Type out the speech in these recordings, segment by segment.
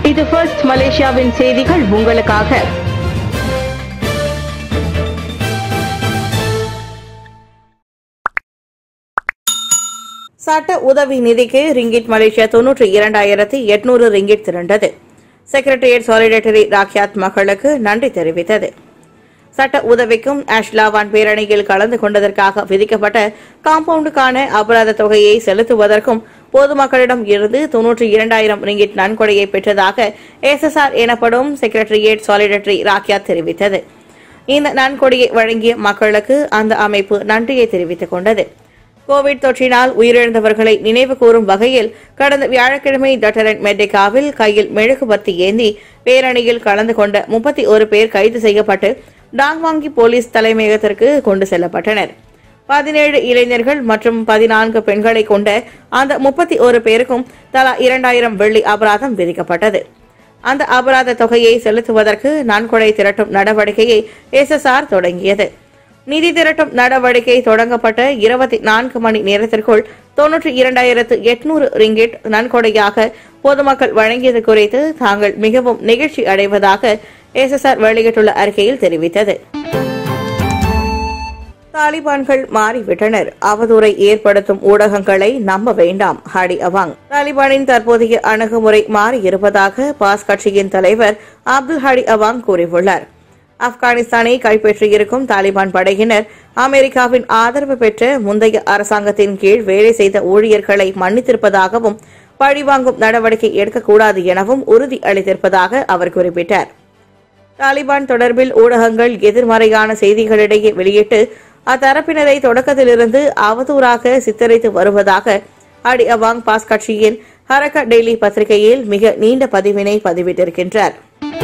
இது ஃபர்ஸ்ட் மலேசியாவின் செய்திகள் உங்களுக்காக சட்ட உதவி நிதிக்கு ரிங்கிட் மலேசியா தொன்னூற்றி இரண்டாயிரத்தி எட்நூறு ரிங்கிட் திரண்டது செக்ரட்டரியேட் சாலிடேட்டரி ராக்யாத் மக்களுக்கு நன்றி தெரிவித்தது சட்ட உதவிக்கும் ஆஷ்லாவான் பேரணியில் கலந்து கொண்டதற்காக விதிக்கப்பட்ட காம்பவுண்டுக்கான அபராத தொகையை செலுத்துவதற்கும் பொதுமக்களிடம் இருந்து தொன்னூற்றி இரண்டாயிரம் ரிங்கிட் நன்கொடையை பெற்றதாக எஸ்எஸ்ஆர் எனப்படும் செக்ரட்டரியேட் சாலிடேட்டரி ராக்யாத் தெரிவித்தது இந்த நன்கொடையை வழங்கிய மக்களுக்கு அந்த அமைப்பு நன்றியை தெரிவித்துக் கொண்டது கோவிட் தொற்றினால் உயிரிழந்தவர்களை நினைவு கூறும் வகையில் கடந்த வியாழக்கிழமை டட்டரன் மெட்டிகாவில் கையில் மெழுகுபத்தி ஏந்தி பேரணியில் கலந்து கொண்ட முப்பத்தி ஒரு பேர் கைது செய்யப்பட்டு டாங்வாங்கி போலீஸ் தலைமையகத்திற்கு கொண்டு செல்லப்பட்டனர் பதினேழு இளைஞர்கள் மற்றும் பதினான்கு பெண்களை கொண்ட அந்த முப்பத்தி ஒரு பேருக்கும் தலா இரண்டாயிரம் வெள்ளி அபராதம் விதிக்கப்பட்டது அந்த அபராத தொகையை செலுத்துவதற்கு நன்கொடை திரட்டும் நடவடிக்கையை எஸ்எஸ்ஆர் தொடங்கியது நிதி திரட்டும் நடவடிக்கை தொடங்கப்பட்ட இருபத்தி நான்கு மணி நேரத்திற்குள் தொன்னூற்றி இரண்டாயிரத்து எட்நூறு ரிங்கிட் நன்கொடையாக பொதுமக்கள் வழங்கியது குறித்து தாங்கள் மிகவும் நெகிழ்ச்சி அடைவதாக எஸ்எஸ்ஆர் வெளியிட்டுள்ள அறிக்கையில் தெரிவித்தது தாலிபான்கள் மாறிவிட்டனர் அவதூறை ஏற்படுத்தும் ஊடகங்களை நம்ப வேண்டாம் ஹாடி அவாங் தாலிபானின் தற்போதைய அணுகுமுறை மாறியிருப்பதாக பாஸ் கட்சியின் தலைவர் அப்துல் ஹாடி அவாங் கூறியுள்ளார் ஆப்கானிஸ்தானை கைப்பற்றியிருக்கும் தாலிபான் படையினர் அமெரிக்காவின் ஆதரவு பெற்ற முந்தைய அரசாங்கத்தின் கீழ் வேலை செய்த ஊழியர்களை மன்னித்திருப்பதாகவும் பழிவாங்கும் நடவடிக்கை எடுக்கக்கூடாது எனவும் உறுதி அளித்திருப்பதாக அவர் குறிப்பிட்டார் தாலிபான் தொடர்பில் ஊடகங்கள் எதிர்மறையான செய்திகளிடையே வெளியிட்டு அத்தரப்பினரை தொடக்கத்திலிருந்து அவதூறாக சித்தரித்து வருவதாக அடி அவாங் பாஸ் கட்சியின் ஹரக டெய்லி பத்திரிகையில் மிக நீண்ட பதிவினை பதிவிட்டிருக்கின்றார்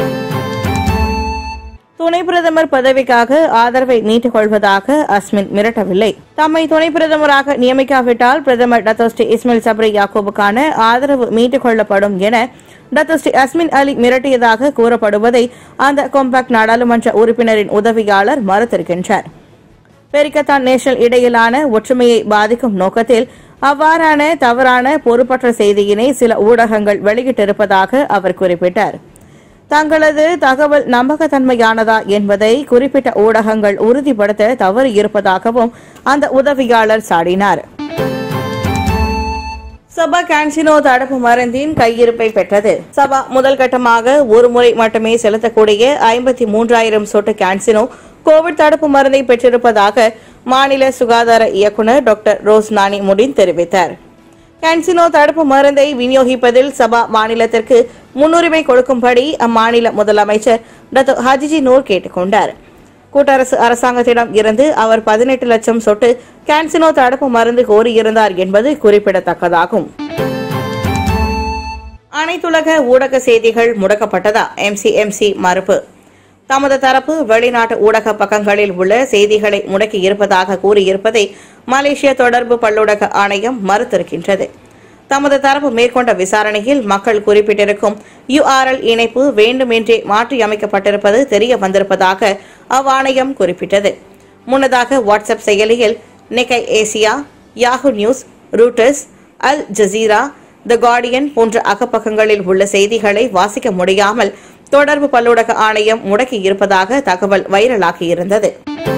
துணை பிரதமர் பதவிக்காக ஆதரவை நீட்டிக் கொள்வதாக அஸ்மின் மிரட்டவில்லை தம்மை துணை பிரதமராக நியமிக்காவிட்டால் பிரதமர் டத்தோஸ்டி இஸ்மாயில் சப்ரி யாக்கூபுக்கான ஆதரவு மீட்டுக் கொள்ளப்படும் என டத்தோஸ்டி அஸ்மின் அலி மிரட்டியதாக கூறப்படுவதை அந்த காம்பாக்ட் நாடாளுமன்ற உறுப்பினரின் உதவியாளர் மறுத்திருக்கின்றார் பெரிக்கத்தான் நேஷனல் இடையிலான ஒற்றுமையை பாதிக்கும் நோக்கத்தில் அவ்வாறான தவறான பொறுப்பற்ற செய்தியினை சில ஊடகங்கள் வெளியிட்டிருப்பதாக அவர் குறிப்பிட்டார் தங்களது தகவல் நம்பகத்தன்மையானதா என்பதை குறிப்பிட்ட ஊடகங்கள் உறுதிப்படுத்த தவறு இருப்பதாகவும் அந்த உதவியாளர் சாடினார் சபா கான்சினோ தடுப்பு மருந்தின் கையிருப்பை பெற்றது சபா முதல் கட்டமாக ஒரு முறை மட்டுமே செலுத்தக்கூடிய ஐம்பத்தி மூன்றாயிரம் சொட்டு கான்சினோ கோவிட் தடுப்பு மருந்தை பெற்றிருப்பதாக மாநில சுகாதார இயக்குநர் டாக்டர் ரோஸ் நானி முடின் தெரிவித்தார் கான்சினோ தடுப்பு மருந்தை விநியோகிப்பதில் சபா மாநிலத்திற்கு முன்னுரிமை கொடுக்கும்படி அம்மாநில முதலமைச்சர் டாக்டர் ஹஜிஜி நூர் கேட்டுக்கொண்டார் கூட்டரசு அரசாங்கத்திடம் இருந்து அவர் பதினெட்டு லட்சம் சொட்டு கான்சினோ தடுப்பு மருந்து கோரியிருந்தார் என்பது குறிப்பிடத்தக்கதாகும் அனைத்துலக ஊடக செய்திகள் முடக்கப்பட்டதா எம்சிஎம்சி மறுப்பு தமது தரப்பு வெளிநாட்டு ஊடக பக்கங்களில் உள்ள செய்திகளை முடக்கி இருப்பதாக கூறியிருப்பதை மலேசிய தொடர்பு பல்லுடக ஆணையம் மறுத்திருக்கின்றது தமது தரப்பு மேற்கொண்ட விசாரணையில் மக்கள் குறிப்பிட்டிருக்கும் யுஆர்எல் இணைப்பு வேண்டுமென்றே மாற்றியமைக்கப்பட்டிருப்பது தெரிய வந்திருப்பதாக அவ்வாணையம் குறிப்பிட்டது முன்னதாக வாட்ஸ்அப் செயலியில் Nikkei Asia Yahoo News Reuters Al Jazeera the Guardian போன்ற அகப்பக்கங்களில் உள்ள செய்திகளை வாசிக்க முடியாமல் தொடர்பு பல்லூடக ஆணையம் முடக்கி இருப்பதாக தகவல் வைரலாகியிருந்தது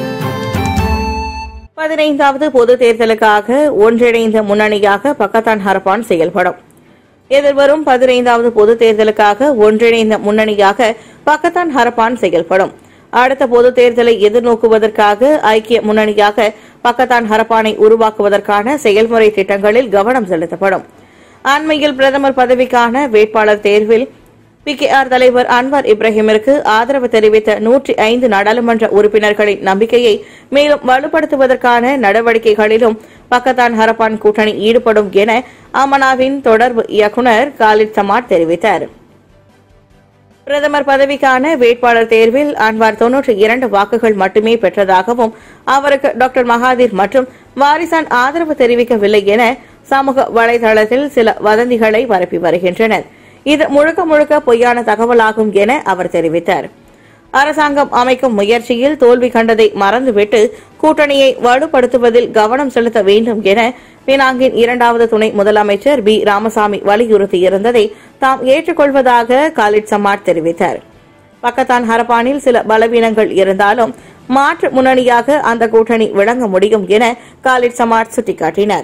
பதினைந்தாவது பொது தேர்தலுக்காக ஒன்றிணைந்த முன்னணியாக பக்கத்தான் ஹரப்பான் செயல்படும் எதிர்வரும் பதினைந்தாவது பொது தேர்தலுக்காக ஒன்றிணைந்த முன்னணியாக பக்கத்தான் ஹரப்பான் செயல்படும் அடுத்த பொது தேர்தலை எதிர்நோக்குவதற்காக ஐக்கிய முன்னணியாக பக்கத்தான் ஹரப்பானை உருவாக்குவதற்கான செயல்முறை திட்டங்களில் கவனம் செலுத்தப்படும் அண்மையில் பிரதமர் பதவிக்கான வேட்பாளர் தேர்வில் பிகேஆர் தலைவர் அன்வர் இப்ராஹிமிற்கு ஆதரவு தெரிவித்த நூற்றி ஐந்து நாடாளுமன்ற உறுப்பினர்களின் நம்பிக்கையை மேலும் வலுப்படுத்துவதற்கான நடவடிக்கைகளிலும் பக்கத்தான் ஹரப்பான் கூட்டணி ஈடுபடும் என அமனாவின் தொடர்பு இயக்குநர் காலித் சமாட் தெரிவித்தார் பிரதமர் பதவிக்கான வேட்பாளர் தேர்வில் அன்வார் தொன்னூற்றி இரண்டு வாக்குகள் மட்டுமே பெற்றதாகவும் அவருக்கு டாக்டர் மகாதீர் மற்றும் வாரிசான் ஆதரவு தெரிவிக்கவில்லை என சமூக வலைதளத்தில் சில வதந்திகளை பரப்பி வருகின்றனர் இது முழுக்க முழுக்க பொய்யான தகவலாகும் என அவர் தெரிவித்தார் அரசாங்கம் அமைக்கும் முயற்சியில் தோல்வி கண்டதை மறந்துவிட்டு கூட்டணியை வலுப்படுத்துவதில் கவனம் செலுத்த வேண்டும் என பினாங்கின் இரண்டாவது துணை முதலமைச்சர் பி ராமசாமி வலியுறுத்தியிருந்ததை தாம் ஏற்றுக்கொள்வதாக காலிட் சமாட் தெரிவித்தார் பக்கத்தான் ஹரப்பானில் சில பலவீனங்கள் இருந்தாலும் மாற்று முன்னணியாக அந்த கூட்டணி விளங்க முடியும் என காலிட் சமாட் சுட்டிக்காட்டினார்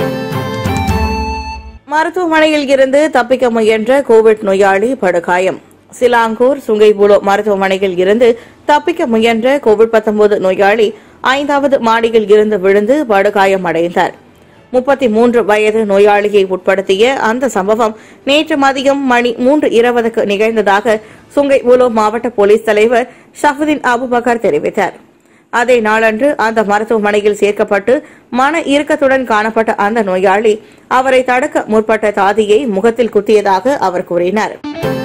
மருத்துவமனையில் இருந்து தப்பிக்க முயன்ற கோவிட் நோயாளி படுகாயம் சிலாங்கூர் சுங்கைபுலோ மருத்துவமனையில் இருந்து தப்பிக்க முயன்ற கோவிட் 19 நோயாளி ஐந்தாவது மாடியில் இருந்து விழுந்து படுகாயம் அடைந்தார் முப்பத்தி மூன்று வயது நோயாளியை உட்படுத்திய அந்த சம்பவம் நேற்று மதியம் மணி மூன்று இருபதுக்கு நிகழ்ந்ததாக சுங்கை உலோ மாவட்ட போலீஸ் தலைவர் ஷஃபுதீன் அபுபக்கர் தெரிவித்தார் அதே நாளன்று அந்த மருத்துவமனையில் சேர்க்கப்பட்டு மன இறுக்கத்துடன் காணப்பட்ட அந்த நோயாளி அவரை தடுக்க முற்பட்ட தாதியை முகத்தில் குத்தியதாக அவர் கூறினார்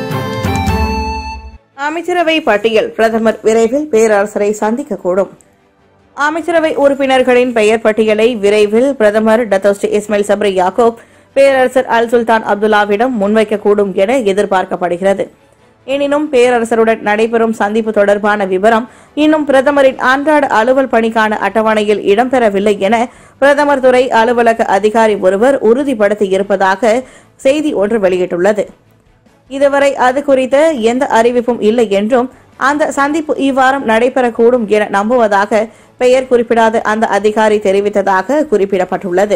அமைச்சரவை பட்டியல் பிரதமர் விரைவில் பேரரசரை சந்திக்கக்கூடும் அமைச்சரவை உறுப்பினர்களின் பெயர் பட்டியலை விரைவில் பிரதமர் டத்தோஸ்டி இஸ்மாயில் சப்ரி யாக்கோப் பேரரசர் அல் சுல்தான் அப்துல்லாவிடம் முன்வைக்கக்கூடும் என எதிர்பார்க்கப்படுகிறது எனினும் பேரரசருடன் நடைபெறும் சந்திப்பு தொடர்பான விவரம் இன்னும் பிரதமரின் அன்றாட அலுவல் பணிக்கான அட்டவணையில் இடம்பெறவில்லை என பிரதமர் துறை அலுவலக அதிகாரி ஒருவர் உறுதிப்படுத்தியிருப்பதாக செய்தி ஒன்று வெளியிட்டுள்ளது இதுவரை அது குறித்த எந்த அறிவிப்பும் இல்லை என்றும் அந்த சந்திப்பு இவ்வாரம் நடைபெறக்கூடும் என நம்புவதாக பெயர் குறிப்பிடாத அந்த அதிகாரி தெரிவித்ததாக குறிப்பிடப்பட்டுள்ளது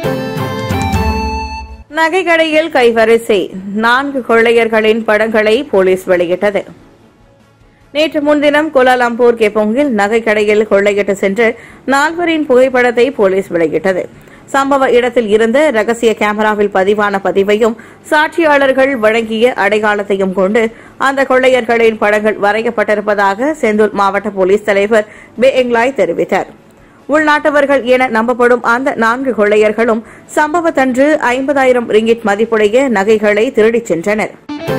நகைக்கடையில் கைவரிசை நான்கு கொள்ளையர்களின் படங்களை போலீஸ் வெளியிட்டது நேற்று முன்தினம் கோலாலம்பூர் கெப்போங்கில் நகைக்கடையில் கொள்ளையிட்டு சென்று நால்வரின் புகைப்படத்தை போலீஸ் வெளியிட்டது சம்பவ இடத்தில் இருந்த ரகசிய கேமராவில் பதிவான பதிவையும் சாட்சியாளர்கள் வழங்கிய அடையாளத்தையும் கொண்டு அந்த கொள்ளையர்களின் படங்கள் வரையப்பட்டிருப்பதாக செந்தூர் மாவட்ட போலீஸ் தலைவர் பே எங்லாய் தெரிவித்தார் உள்நாட்டவர்கள் என நம்பப்படும் அந்த நான்கு கொள்ளையர்களும் சம்பவத்தன்று ஐம்பதாயிரம் ரிங்கிட் மதிப்புடைய நகைகளை திருடிச் சென்றனர்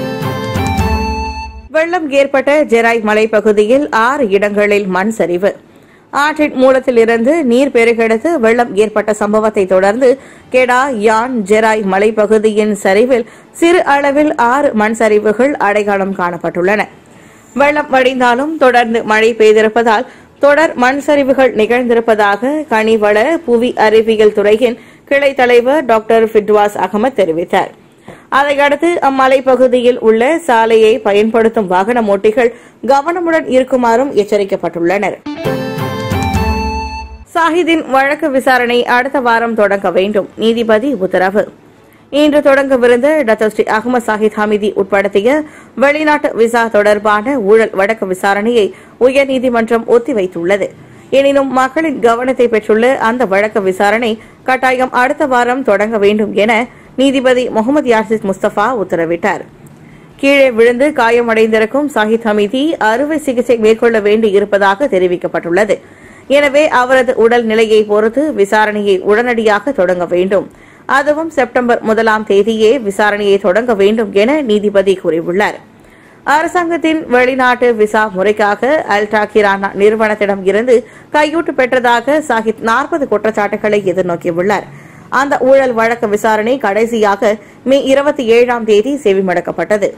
வெள்ளம் ஏற்பட்ட ஜெராய் மலைப்பகுதியில் ஆறு இடங்களில் மண் சரிவு ஆற்றின் மூலத்திலிருந்து நீர் பெருகெடுத்து வெள்ளம் ஏற்பட்ட சம்பவத்தை தொடர்ந்து கெடா யான் ஜெராய் மலைப்பகுதியின் சரிவில் சிறு அளவில் ஆறு மண் சரிவுகள் அடையாளம் காணப்பட்டுள்ளன வெள்ளம் வடிந்தாலும் தொடர்ந்து மழை பெய்திருப்பதால் தொடர் மண் சரிவுகள் நிகழ்ந்திருப்பதாக கனிவள புவி அறிவியல் துறையின் கிளை தலைவர் டாக்டர் ஃபிட்வாஸ் அகமது தெரிவித்தார் அதையடுத்து அம்மலைப்பகுதியில் உள்ள சாலையை பயன்படுத்தும் வாகன ஓட்டிகள் கவனமுடன் இருக்குமாறும் எச்சரிக்கப்பட்டுள்ளனர் சாஹிதின் வழக்கு விசாரணை அடுத்த வாரம் தொடங்க வேண்டும் நீதிபதி உத்தரவு இன்று தொடங்கவிருந்த டத்தஸ்ரீ அகமது சாஹித் ஹமிதி உட்படுத்திய வெளிநாட்டு விசா தொடர்பான ஊழல் வழக்கு விசாரணையை உயர்நீதிமன்றம் ஒத்திவைத்துள்ளது எனினும் மக்களின் கவனத்தை பெற்றுள்ள அந்த வழக்கு விசாரணை கட்டாயம் அடுத்த வாரம் தொடங்க வேண்டும் என நீதிபதி முகமது யாசிஸ் முஸ்தபா உத்தரவிட்டார் கீழே விழுந்து காயமடைந்திருக்கும் சாஹித் ஹமீதி அறுவை சிகிச்சை மேற்கொள்ள வேண்டி இருப்பதாக தெரிவிக்கப்பட்டுள்ளது எனவே அவரது உடல் நிலையை பொறுத்து விசாரணையை உடனடியாக தொடங்க வேண்டும் அதுவும் செப்டம்பர் முதலாம் தேதியே விசாரணையை தொடங்க வேண்டும் என நீதிபதி கூறியுள்ளார் அரசாங்கத்தின் வெளிநாட்டு விசா முறைக்காக அல்டா கிரானா நிறுவனத்திடம் இருந்து கையூட்டு பெற்றதாக சாஹித் நாற்பது குற்றச்சாட்டுகளை எதிர்நோக்கியுள்ளார் அந்த ஊழல் வழக்கு விசாரணை கடைசியாக மே இருபத்தி ஏழாம் தேதி செவிமடுக்கப்பட்டது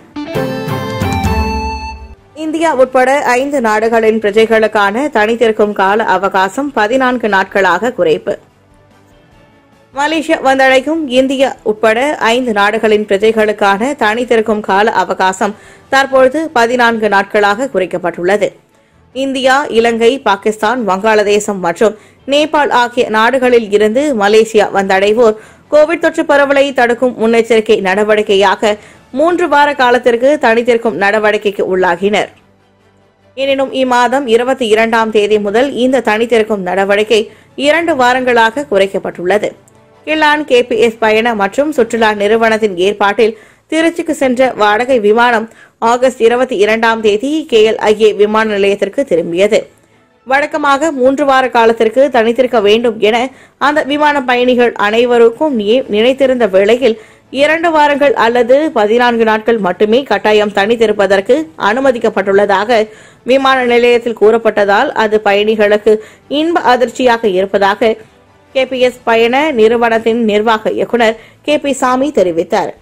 இந்தியா உட்பட ஐந்து நாடுகளின் பிரஜைகளுக்கான தனித்திருக்கும் கால அவகாசம் பதினான்கு நாட்களாக குறைப்பு மலேசியா வந்தடைக்கும் இந்தியா உட்பட ஐந்து நாடுகளின் பிரஜைகளுக்கான தனித்திருக்கும் கால அவகாசம் தற்பொழுது பதினான்கு நாட்களாக குறைக்கப்பட்டுள்ளது இந்தியா இலங்கை பாகிஸ்தான் வங்காளதேசம் மற்றும் நேபாள் ஆகிய நாடுகளில் இருந்து மலேசியா வந்தடைவோர் கோவிட் தொற்று பரவலை தடுக்கும் முன்னெச்சரிக்கை நடவடிக்கையாக மூன்று வார காலத்திற்கு தனித்திருக்கும் நடவடிக்கைக்கு உள்ளாகினர் எனினும் இம்மாதம் இருபத்தி இரண்டாம் தேதி முதல் இந்த தனித்திருக்கும் நடவடிக்கை இரண்டு வாரங்களாக குறைக்கப்பட்டுள்ளது கிளான் கேபிஎஸ் பயண மற்றும் சுற்றுலா நிறுவனத்தின் ஏற்பாட்டில் திருச்சிக்கு சென்ற வாடகை விமானம் ஆகஸ்ட் இருபத்தி இரண்டாம் தேதி கேஎல்ஐஏ விமான நிலையத்திற்கு திரும்பியது வழக்கமாக மூன்று வார காலத்திற்கு தனித்திருக்க வேண்டும் என அந்த விமான பயணிகள் அனைவருக்கும் நி- நினைத்திருந்த வேளையில் இரண்டு வாரங்கள் அல்லது பதினான்கு நாட்கள் மட்டுமே கட்டாயம் தனித்திருப்பதற்கு அனுமதிக்கப்பட்டுள்ளதாக விமான நிலையத்தில் கூறப்பட்டதால் அது பயணிகளுக்கு இன்ப அதிர்ச்சியாக இருப்பதாக கேபிஎஸ் பயண நிறுவனத்தின் நிர்வாக இயக்குனர் கே பி சாமி தெரிவித்தார்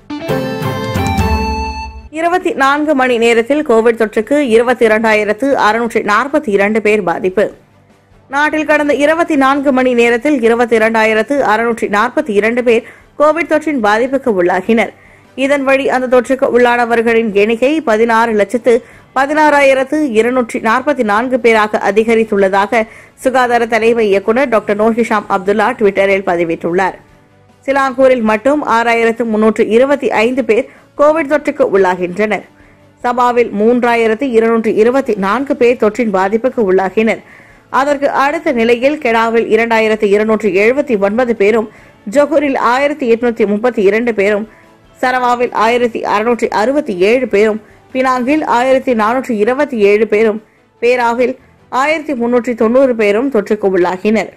இருபத்தி நான்கு மணி நேரத்தில் கோவிட் தொற்றுக்கு இருபத்தி இரண்டாயிரத்து அறுநூற்றி நாற்பத்தி இரண்டு பேர் பாதிப்பு நாட்டில் கடந்த இருபத்தி நான்கு மணி நேரத்தில் இருபத்தி இரண்டாயிரத்து அறுநூற்றி நாற்பத்தி இரண்டு பேர் கோவிட் தொற்றின் பாதிப்புக்கு உள்ளாகினர் இதன் வழி அந்த தொற்றுக்கு உள்ளானவர்களின் எண்ணிக்கை பதினாறு லட்சத்து பதினாறாயிரத்து இருநூற்றி நாற்பத்தி நான்கு பேராக அதிகரித்துள்ளதாக சுகாதார தலைமை இயக்குநர் டாக்டர் நோஹிஷாம் அப்துல்லா டுவிட்டரில் பதிவிட்டுள்ளார் சிலாங்கூரில் மட்டும் ஆறாயிரத்து முன்னூற்று இருபத்தி ஐந்து பேர் கோவிட் தொற்றுக்கு உள்ளாகின்றனர் சபாவில் மூன்றாயிரத்து இருநூற்று இருபத்தி நான்கு பேர் தொற்றின் பாதிப்புக்கு உள்ளாகினர் அதற்கு அடுத்த நிலையில் கெடாவில் இரண்டாயிரத்து இருநூற்று எழுபத்தி ஒன்பது பேரும் ஜொகூரில் ஆயிரத்தி எட்நூத்தி முப்பத்தி இரண்டு பேரும் சரவாவில் ஆயிரத்தி அறுநூற்றி அறுபத்தி ஏழு பேரும் பினாங்கில் ஆயிரத்தி நானூற்றி இருபத்தி ஏழு பேரும் பேராவில் ஆயிரத்தி முன்னூற்றி தொண்ணூறு பேரும் தொற்றுக்கு உள்ளாகினர்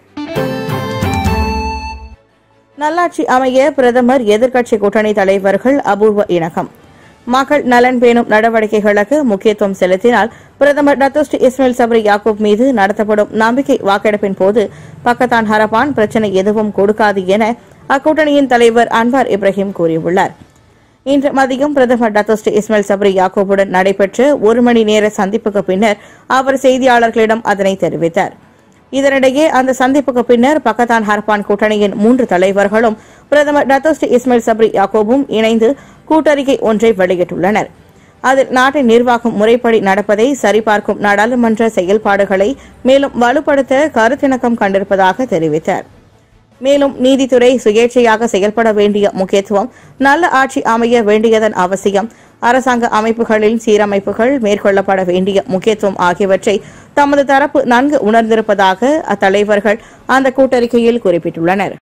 நல்லாட்சி அமைய பிரதமர் எதிர்க்கட்சி கூட்டணி தலைவர்கள் அபூர்வ இணக்கம் மக்கள் நலன் பேணும் நடவடிக்கைகளுக்கு முக்கியத்துவம் செலுத்தினால் பிரதமர் டத்தோஸ்டி இஸ்மாயில் சப்ரி யாக்கூப் மீது நடத்தப்படும் நம்பிக்கை வாக்கெடுப்பின் போது பக்கத்தான் ஹரப்பான் பிரச்சனை எதுவும் கொடுக்காது என அக்கூட்டணியின் தலைவர் அன்வார் இப்ராஹிம் கூறியுள்ளார் இன்று மதியம் பிரதமர் டத்தோஸ்டி இஸ்மாயில் சப்ரி யாக்கூபுடன் நடைபெற்ற ஒரு மணி நேர சந்திப்புக்கு பின்னர் அவர் செய்தியாளர்களிடம் அதனை தெரிவித்தார் இதனிடையே அந்த சந்திப்புக்கு பின்னர் பக்கத்தான் ஹர்பான் கூட்டணியின் மூன்று தலைவர்களும் பிரதமர் டத்தோஸ்டி இஸ்மாயில் சப்ரி யாக்கோபும் இணைந்து கூட்டறிக்கை ஒன்றை வெளியிட்டுள்ளனர் அதில் நாட்டின் நிர்வாகம் முறைப்படி நடப்பதை சரிபார்க்கும் நாடாளுமன்ற செயல்பாடுகளை மேலும் வலுப்படுத்த கருத்திணக்கம் கண்டிருப்பதாக தெரிவித்தார் மேலும் நீதித்துறை சுயேட்சையாக செயல்பட வேண்டிய முக்கியத்துவம் நல்ல ஆட்சி அமைய வேண்டியதன் அவசியம் அரசாங்க அமைப்புகளின் சீரமைப்புகள் மேற்கொள்ளப்பட வேண்டிய முக்கியத்துவம் ஆகியவற்றை தமது தரப்பு நன்கு உணர்ந்திருப்பதாக அத்தலைவர்கள் அந்த கூட்டறிக்கையில் குறிப்பிட்டுள்ளனர்